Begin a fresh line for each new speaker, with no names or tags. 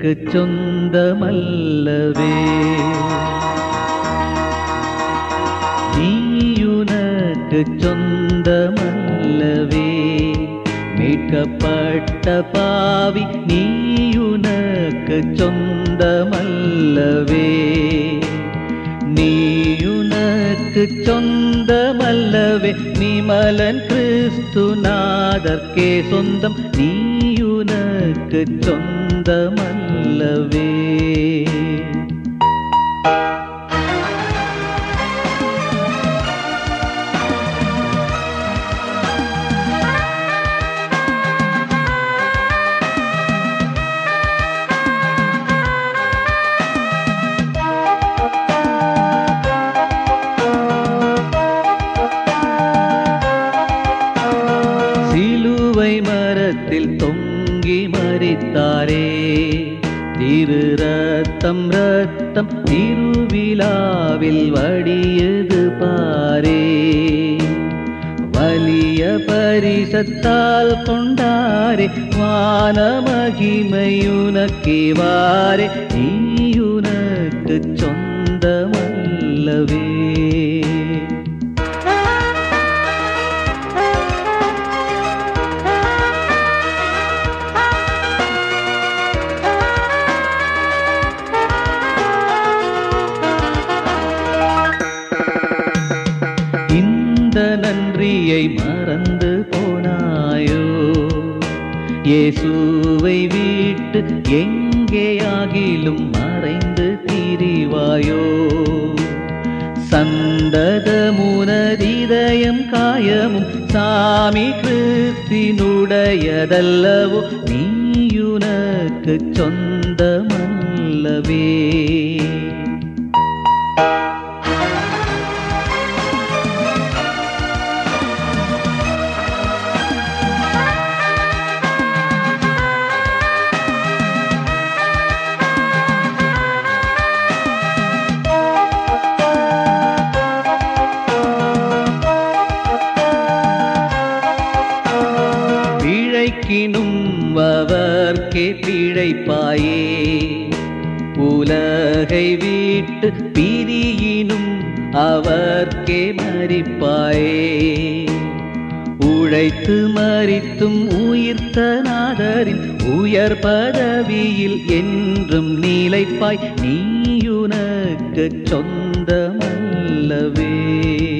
நீயுனக்கு சொந்தமல்லவே நீயுனக்கு சொந்தமல்லவே மீட்கப்பட்ட பாவி நீயுனக்கு சொந்தமல்லவே நீயுனக்கு சொந்தமல்லவே நிமலன் கிறிஸ்துநாதர்க்கே சொந்தம் நீயுனக்கு சொந்தமல்லவே சிலுவை மரத்தில் தொங்கி மறித்தாரே திரு ரத்தம் ரத்தம் திருவிழாவில் வடியது பாரே வலிய பரிசத்தால் கொண்டாரே வான மகிமையுனக்கே வாரே நீயுனக்கு சொந்தமல்லவே இந்த நன்றியை மறந்து போனாயோ இயேசுவை விட்டு எங்கேயாகிலும் மறைந்து திரிவாயோ சந்ததமுனதிதயம் காயமும் சாமி கிறிஸ்தினுடையதல்லவோ நீயுனக்கு சொந்தமல்லவே பிழைக்கினும் அவர்க்கே பிழைப்பாயே உலகை விட்டு பிரியினும் அவர்க்கே மறிப்பாயே உழைத்து மறித்தும் உயிர்த்த நாதரின் உயர் பதவியில் என்றும் நீலைப்பாய் நீயுனக்கு சொந்தமல்லவே